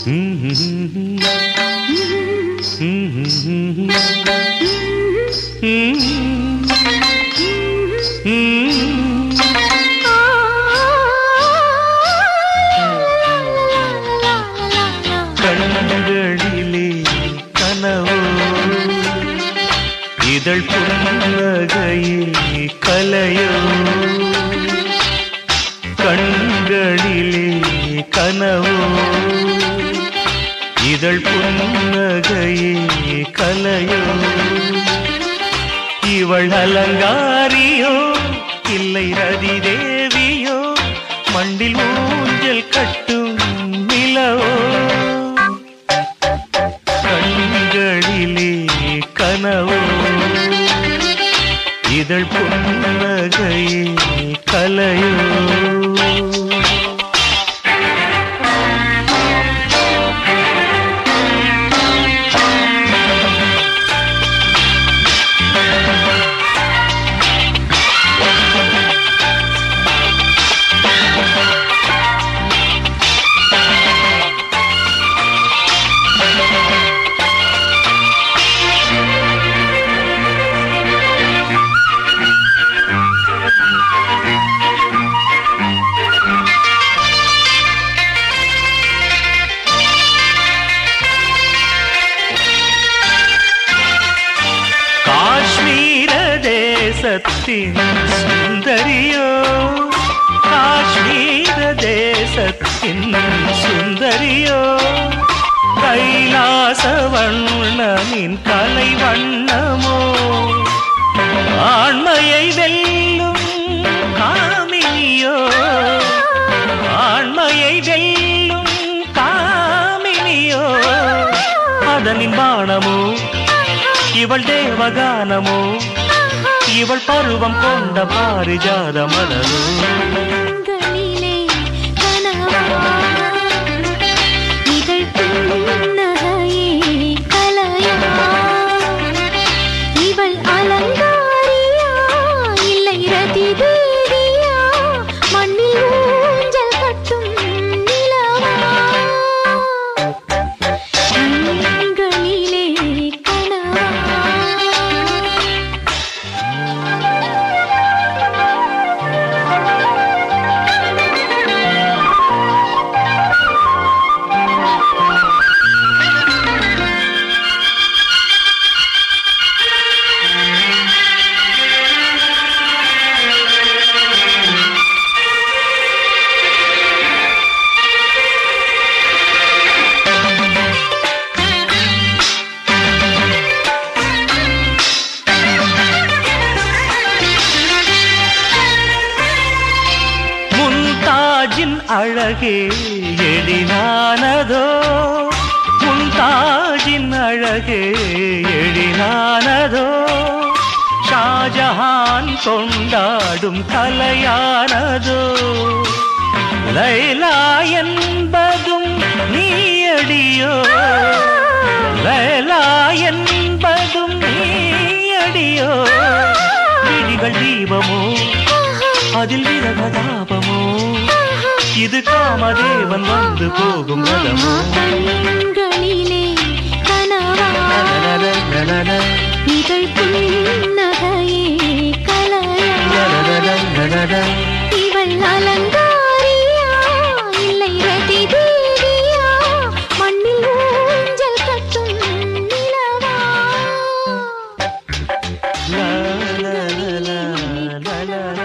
கண்களிலே கனவோ இதழ் புன்னகையே கலையோ கண்களிலே கனவோ இதழ் புன்னகையே கலையோ இவள் அலங்காரியோ இல்லை ரதி தேவியோ மண்டில் ஊஞ்சல் கட்டும் நிலவோ கண்களிலே கனவோ இதழ் புன்னகையே கலையோ காஷ்மீர தேசத்தின் சுந்தரியோ காஷ்மீர தேசத்தின் சுந்தரியோ கைலாச வண்ணனின் கலை வண்ணமோ ஆண்மையை வெல்லும் காமினியோ ஆண்மையை வெல்லும் காமினியோ அதனின் பாணமோ இவள் தேவகானமோ இவள் பருவம் கொண்ட பாரிஜாத மலரோ கண்களிலே கனவா இதழ் புன்னகையே கலையா இவள் அலங்காரியா இல்லை ரதி தேவியா மண்ணில் ஊஞ்சல் கட்டும் நிலவா கண்களிலே கனவா முன்தாஜின் அழகே எழினானதோ முன்தாஜின் அழகே எழினானதோ ஷாஜஹான் கொண்டாடும் கலையானதோ லைலா என்பதும் நீயடியோ லைலா என்பதும் நீயடியோ விழிகள் தீபமோ அதில் விரகதாபமோ இது காமதேவன் வந்து போகும் ரதமோ கண்களிலே கனவா லலலலலல, இதழ் புன்னகையே கலையா லலலலலல. இவள் அலங்காரியா இல்லை ரதி தேவியா மண்ணில் ஊஞ்சல் கட்டும் நிலவா லலலலலல.